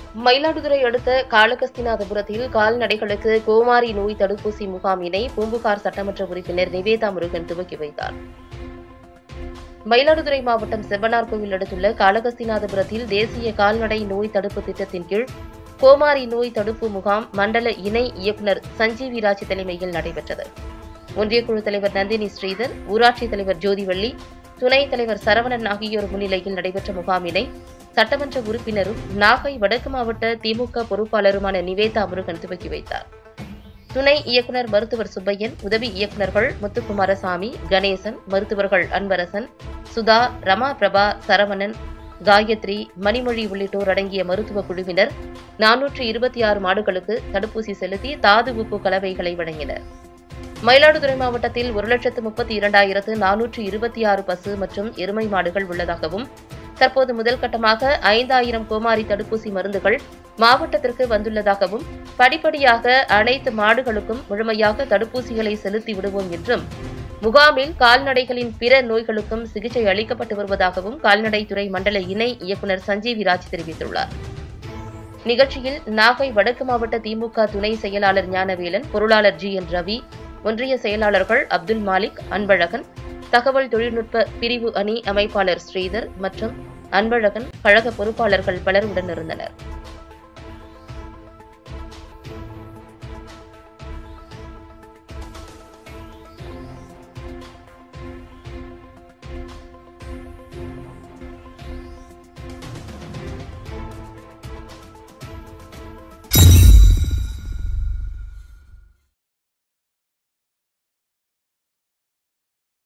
மயிலாடுதுறை அடுத்த காளகஸ்திநாதபுரத்தில் கால்நடைகளுக்கு கோமாரி நோய் தடுப்பூசி முகாமினை பூம்புகார் சட்டமன்ற உறுப்பினர் நிவேதா முருகன் துவக்கி வைத்தார் மயிலாடுதுறை மாவட்டம் செவ்வனார்கோவில் அடுத்துள்ள காளகஸ்திநாதபுரத்தில் தேசிய கால்நடை நோய் தடுப்பு திட்டத்தின் கீழ் கோமாரி நோய் தடுப்பு முகாம் மண்டல இணை இயக்குநர் சஞ்சீவி ராஜ் தலைமையில் நடைபெற்றது ஒன்றியக்குழு தலைவர் நந்தினி ஸ்ரீதர் ஊராட்சி தலைவர் ஜோதிவள்ளி துணைத் தலைவர் சரவணன் ஆகியோர் முன்னிலையில் நடைபெற்ற முகாமினை சட்டமன்ற உறுப்பினரும் நாகை வடக்கு மாவட்ட திமுக பொறுப்பாளருமான நிவேதா முருகன் துவக்கி வைத்தார் துணை இயக்குநர் மருத்துவர் சுப்பையன் உதவி இயக்குநர்கள் முத்துக்குமாரசாமி கணேசன் மருத்துவர்கள் அன்பரசன் சுதா ரமா பிரபா சரவணன் காயத்ரி மணிமொழி உள்ளிட்டோர் அடங்கிய மருத்துவ குழுவினர் நானூற்று இருபத்தி ஆறு மாடுகளுக்கு தடுப்பூசி செலுத்தி தாது உப்பு கலவைகளை வழங்கினர் மயிலாடுதுறை மாவட்டத்தில் ஒரு லட்சத்து முப்பத்தி இரண்டாயிரத்து நானூற்று இருபத்தி ஆறு பசு மற்றும் எருமை மாடுகள் உள்ளதாகவும் தற்போது முதல் கட்டமாக ஐந்தாயிரம் கோமாரி தடுப்பூசி மருந்துகள் மாவட்டத்திற்கு வந்துள்ளதாகவும் படிப்படியாக அனைத்து மாடுகளுக்கும் முழுமையாக தடுப்பூசிகளை செலுத்தி விடுவோம் என்றும் முகாமில் கால்நடைகளின் பிற நோய்களுக்கும் சிகிச்சை அளிக்கப்பட்டு வருவதாகவும் கால்நடைத்துறை மண்டல இணை இயக்குநர் சஞ்சீவி ராஜ் தெரிவித்துள்ளார் நிகழ்ச்சியில் நாகை வடக்கு மாவட்ட திமுக துணை செயலாளர் ஞானவேலன் பொருளாளர் ஜி என் ரவி ஒன்றிய செயலாளர்கள் அப்துல் மாலிக் அன்பழகன் தகவல் தொழில்நுட்ப பிரிவு அணி அமைப்பாளர் ஸ்ரீதர் மற்றும் அன்பழகன் கழக பொறுப்பாளர்கள் பலர் உடனிருந்தனர்